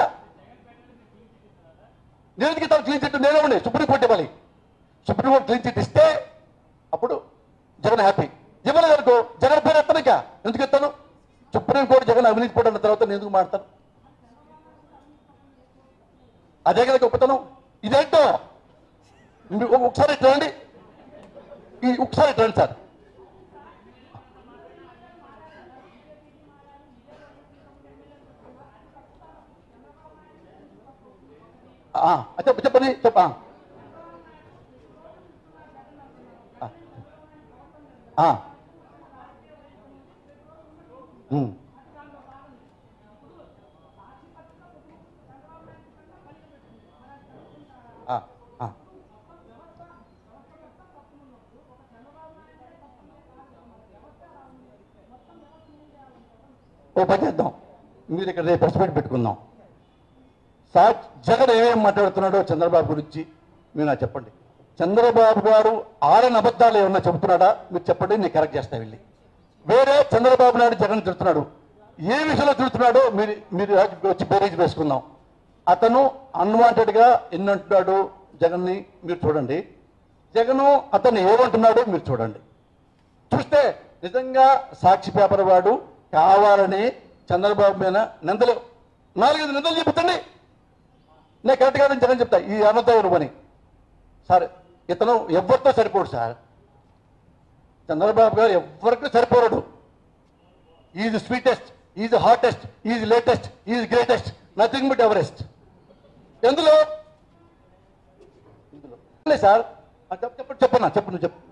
నేను ఎందుకు ఇస్తాను క్లీన్ చిట్ నేనే ఉండే సుప్రీంకోర్టు ఇవ్వాలి సుప్రీంకోర్టు క్లీన్ చిట్ ఇస్తే అప్పుడు జగన్ హ్యాపీ ఇవ్వలేదు అనుకో జగన్ పేరు ఎత్తాను ఇక ఎందుకు ఎత్తాను సుప్రీంకోర్టు జగన్ అవినీతి పోటీ అన్న తర్వాత నేను ఎందుకు మాడతాను అదే కదా గొప్పతనం ఇదేంటో మీరు ఒక- ఒకసారి ఇట్లా రండి ఈ ఒకసారి ఇట్లా రండి సార్ ఆ, చెప్ప చెప్పండి చెప్ప ఆ. ఆ. ఉమ్. ఆ, ఆ. ఓ పని చేద్దాం మీరు ఇక్కడ రేపు ప్రెస్ మీట్ పెట్టుకుందాం సార్ జగన్ ఏమేం మాట్లాడుతున్నాడో చంద్రబాబు గురించి మీరు నాకు చెప్పండి చంద్రబాబు గారు ఆరని అబద్ధాలు ఏమన్నా చెబుతున్నాడా మీరు చెప్పండి నేను కరెక్ట్ చేస్తా వెళ్ళి వేరే చంద్రబాబు నాయుడు జగన్ తిడుతున్నాడు ఏ విషయంలో తిడుతున్నాడో మీరు మీరు వచ్చి బేరేజ్ వేసుకుందాం అతను అన్వాంటెడ్ గా ఎన్ని అంటున్నాడు జగన్ని మీరు చూడండి జగను అతను ఏమంటున్నాడో మీరు చూడండి చూస్తే నిజంగా సాక్షి పేపర్ వాడు కావాలని చంద్రబాబు మీద నిందలు నాలుగైదు నిందలు చెబుతండి నేను కరెక్ట్ కాదని జగన్ చెప్తా ఈ అన్నదాయుడు పని సార్ ఇతను ఎవరితో సరిపోడు సార్ చంద్రబాబు గారు ఎవరికి సరిపోరాడు is sweetest is hottest is latest is greatest nothing but Everest ఎందులో ఇందులో లే సార్ ఆ చెప్ప- చెప్పండి చెప్పన్నా చెప్పు నువ్వు చెప్పు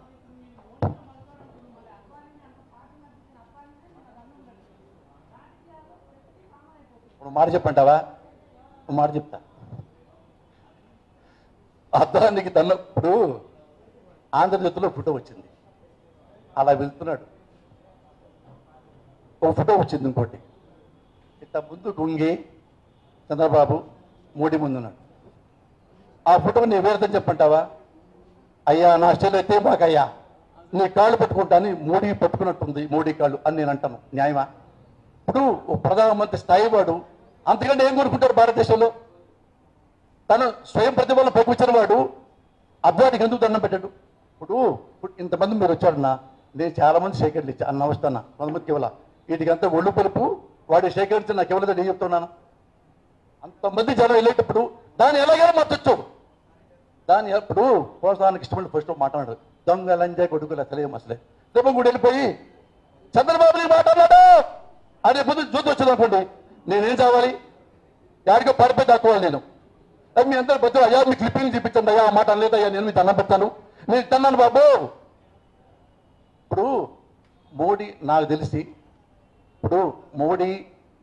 ఇప్పుడు మాట చెప్పంటావా ఒక మాట చెప్తా అద్దానికి తన్నప్పుడు ఆంధ్రజ్యోతిలో ఫోటో వచ్చింది అలా వెళ్తున్నాడు ఒక ఫోటో వచ్చింది ఇంకోటి ఇంత ముందు గుంగి చంద్రబాబు మోడీ ముందున్నాడు ఆ ఫోటో నీ వేరదని చెప్పంటావా అయ్యా నా స్టైల్ అయితే మాకయ్యా నీ కాళ్ళు పట్టుకుంటాను మోడీ పట్టుకున్నట్టుంది మోడీ కాళ్ళు అని నేను అంటాను న్యాయమా ఇప్పుడు ఓ ప్రధానమంత్రి స్థాయి వాడు అంతకంటే ఏం కోరుకుంటాడు భారతదేశంలో తను స్వయం ప్రతిభను పైకొచ్చిన వాడు అబ్బాయికి ఎందుకు దండం పెట్టాడు ఇప్పుడు ఇప్పుడు ఇంతమంది మీరు వచ్చారన్నా నేను చాలా మంది సేకరణలు ఇచ్చా అన్న వస్తానా కొంతమందికి ఇవ్వాల వీటికంతా ఒళ్ళు పలుపు వాడి సేకరించి నాకు ఇవ్వలేదని నేను చెప్తున్నాను అంతమంది జనం వెళ్ళేటప్పుడు దాన్ని ఎలాగైనా మద్దచ్చు దాన్ని ఎప్పుడు పోసానికి ఇష్టపడి ఫస్ట్ మాట్లాడారు దొంగ లంజా కొడుకులు అసలేం అసలే రేపు కూడా వెళ్ళిపోయి చంద్రబాబుని మాట్లాడాడు అనే ముందు జ్యోతి వచ్చింది అనుకోండి నేనేం కావాలి యాడికో పడిపోయి దాక్కోవాలి నేను అది మీ అందరూ బతులు అయ్యా మీ క్లిప్పింగ్ చూపించండి అయ్యా ఆ మాట లేదయ్యా నేను మీ దండం పెడతాను నేను తిన్నాను బాబు ఇప్పుడు మోడీ నాకు తెలిసి ఇప్పుడు మోడీ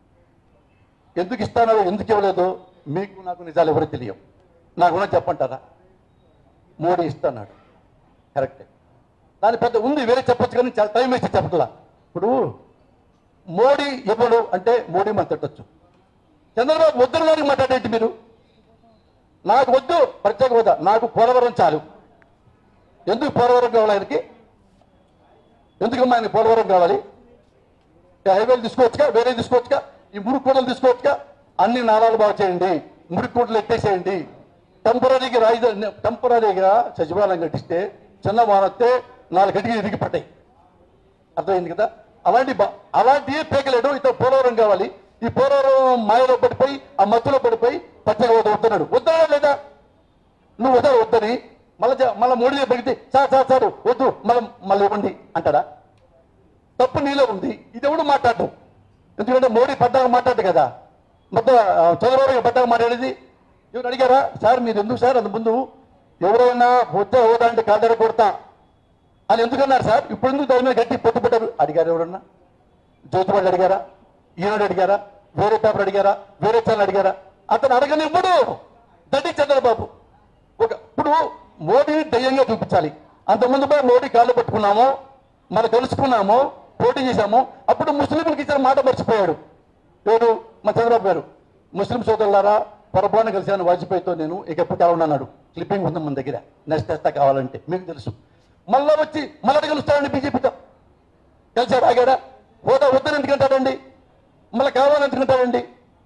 ఎందుకు ఇస్తానో ఎందుకు ఇవ్వలేదో మీకు నాకు నిజాలు ఎవరో తెలియవు నాకు కూడా చెప్పంటారా మోడీ ఇస్తున్నాడు కరెక్టే దాని పెద్ద ఉంది వేరే చెప్పొచ్చు కానీ చాలా టైం వేసి చెప్పట్లా ఇప్పుడు మోడీ ఇవ్వడు అంటే మోడీ మనం తిట్టొచ్చు చంద్రబాబు వద్దున వారికి మాట్లాడేంటి మీరు నాకు వద్దు ప్రత్యేక హోదా నాకు పోలవరం చాలు ఎందుకు పోలవరం కావాలి ఆయనకి ఎందుకమ్మా ఆయన పోలవరం కావాలి హైవేలు తీసుకోవచ్చుగా వేరే తీసుకోవచ్చుగా ఈ మురికి కూడలు తీసుకోవచ్చుగా అన్ని నాళాలు బాగు చేయండి మురికి కూడలు ఎత్తేసేయండి టెంపరీగా రాజధాని టెంపరీగా సచివాలయం కట్టిస్తే చిన్న వానొస్తే నాలుగు గంటకి ఇరిగి పట్టాయి అర్థమైంది కదా అలాంటి బా- అలాంటి పేకలేడు ఇతను పోలవరం కావాలి ఈ పోలవరం మాయలో పడిపోయి ఆ మత్తులో పడిపోయి పచ్చగా వస్తున్నాడు వద్దడా లేదా నువ్వు వద్దా వద్దని మళ్ళీ మళ్ళీ మోడీ పెడితే సార్ సార్ సార్ వద్దు మళ్ళీ మళ్ళీ ఇవ్వండి అంటాడా తప్పు నీలో ఉంది ఇది ఎవడు మాట్లాడటం ఎందుకంటే మోడీ పడ్డాక మాట్లాడు కదా మొత్తం ఆ, చంద్రబాబు పడ్డాక మాట్లాడేది ఎవరు అడిగారా సార్ మీరు ఎందుకు సార్ అంత ముందు ఎవరైనా వద్ద హోదా అంటే కాదర కొడతా అని ఎందుకన్నారు సార్ ఇప్పుడు ఎందుకు దాని మీద గట్టి పొత్తు పెట్టారు అడిగారు ఎవరన్నా జ్యోతిబాబు అడిగారా ఈనాడు అడిగారా వేరే పేపర్ అడిగారా వేరే ఛానల్ అడిగారా అతను అడగని ఇప్పుడు దడ్డి చంద్రబాబు ఒక ఇప్పుడు మోడీని దయ్యంగా చూపించాలి అంతకుముందు పోయి మోడీ కాళ్ళు పట్టుకున్నాము మనం కలుసుకున్నాము పోటీ చేశాము అప్పుడు ముస్లింలకు ఇచ్చిన మాట మర్చిపోయాడు ఎవరు మా చంద్రబాబు గారు ముస్లిం సోదరులారా పొరపాటున కలిశాను వాజ్పేయితో నేను ఇక ఎప్పుడు కావాలన్నాడు క్లిప్పింగ్ ఉంది మన దగ్గర నెక్స్ట్ తెస్తా కావాలంటే మీకు తెలుసు మళ్ళా వచ్చి మళ్ళీ కలుస్తాడండి బీజేపీతో కలిసాడు ఆగాడా హోదా వద్దని ఎందుకంటాడండి మళ్ళీ కావాలని ఎందుకంటాడండి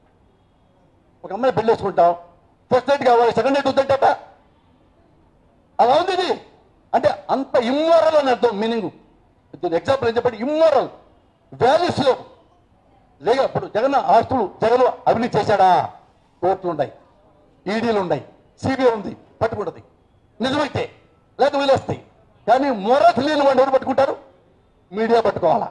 ఒక అమ్మాయి పెళ్లి వేసుకుంటాం ఫస్ట్ నైట్ కావాలి సెకండ్ నైట్ వద్దంటట అలా ఉంది ఇది అంటే అంత ఇమ్మోరల్ అని అర్థం మీనింగ్ దీని ఎగ్జాంపుల్ ఏం చెప్పండి ఇమ్మోరల్ వాల్యూస్ లేవు లేక ఇప్పుడు జగన్ ఆస్తులు జగన్ అవినీతి చేశాడా కోర్టులు ఉన్నాయి ఈడీలు ఉన్నాయి సిబిఐ ఉంది పట్టుకుంటుంది నిజమైతే లేక వదిలేస్తాయి కానీ మొరత్ లేని వాడిని ఎవరు పట్టుకుంటారు మీడియా పట్టుకోవాలా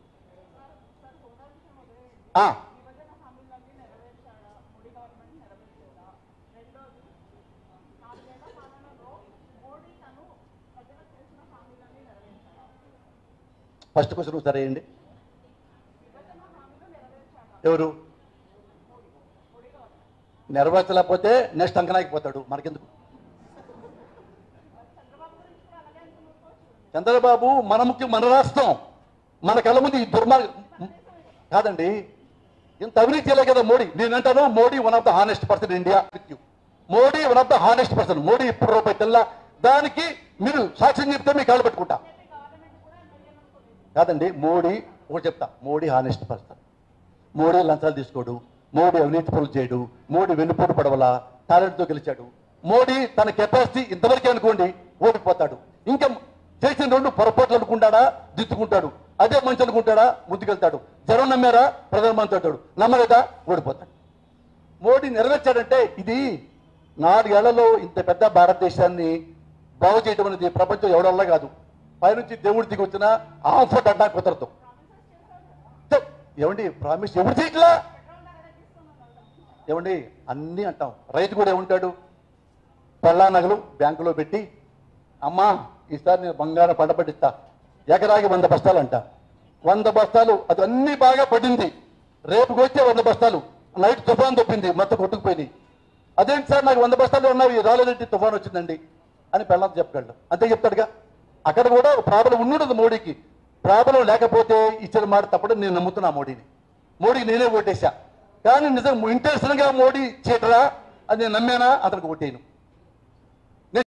ఆ, విభజన హామీలన్నీ నెరవేర్చాడా మోడీ గవర్నమెంట్ నెరవేర్చాడా రెండోది నాలుగేళ్ల పాలనలో మోడీ తను ప్రజలకు చేసిన హామీలన్నీ నెరవేర్చాడా ఫస్ట్ క్వశ్చన్ సరే అండి విభజన హామీలు నెరవేర్చాడా ఎవరు మోడీ గవర్నమెంట్ నెరవేర్చలేకపోతే నెక్స్ట్ అంకనాకి పోతాడు మనకెందుకు చంద్రబాబు గురించి కూడా అలాగే అనుకోవచ్చు చంద్రబాబు మన ముఖ్యం మన రాష్ట్రం మన కళ్ళ ముందు ఈ దుర్మార్గం కాదండి ఇంత అవినీతి చేయలే కదా మోడీ నేను అంటాను Modi one of the honest person India with you Modi one of the honest person Modi ఇప్పుడు రూపాయి తెల్ల దానికి మీరు సాక్ష్యం చెప్తే మీ కాళ్ళు పెట్టుకుంటా గవర్నమెంట్ కూడా ఎమ్మెల్యేలు అనుకోలేదు కాదండి మోడీ ఒకటి చెప్తా మోడీ హానెస్ట్ పర్సన్ మోడీ లంచాలు తీసుకోడు మోడీ అవినీతి పనులు చేయడు మోడీ వెన్నుపోటు పడవల టాలెంట్తో గెలిచాడు మోడీ తన కెపాసిటీ ఇంతవరకే అనుకోండి ఓడిపోతాడు ఇంకా చేసిన రెండు పొరపాట్లు అనుకుంటాడా దిద్దుకుంటాడు అదే మంచి అనుకుంటాడా ముందుకెళ్తాడు జనం నమ్మారా ప్రధానమంత్రి అవుతాడు నమ్మలేదా ఓడిపోతాడు మోడీ నెరవేర్చాడంటే ఇది నాలుగేళ్లలో ఇంత పెద్ద భారతదేశాన్ని బాగు చేయడం అనేది ప్రపంచం ఎవడల్లా కాదు పైనుంచి దేవుడి దిగి వచ్చిన ఆఫర్ అడ్డా కుదరదు ఛ, ఏమండి ప్రామిస్ ఎవరు చేయట్లా ఏమండి అన్నీ అంటాం రైతు కూడా ఏమంటాడు పల్లా నగలు బ్యాంకులో పెట్టి అమ్మా ఈసారి నేను బంగారం పంట పట్టిస్తా ఎకరాకి వంద బస్తాలు అంట వంద బస్తాలు అది అన్ని బాగా పడింది రేపుకి వచ్చే వంద బస్తాలు నైట్ తుఫాన్ తప్పింది మొత్తం కొట్టుకుపోయింది అదేంటి సార్ నాకు వంద బస్తాలు ఉన్నాయి రాలేదంటే తుఫాన్ వచ్చిందండి అని పెళ్ళంత చెప్పగలడు అంతే చెప్తాడుగా అక్కడ కూడా ప్రాబ్లం ఉండుండదు మోడీకి ప్రాబ్లం లేకపోతే ఇచ్చిన మాట తప్పడం నేను నమ్ముతున్నా మోడీని మోడీకి నేనే ఓటేశా కానీ నిజం ఇంటెన్షన్ గా మోడీ చీటరా అది నేను నమ్మానా అతనికి ఓటేను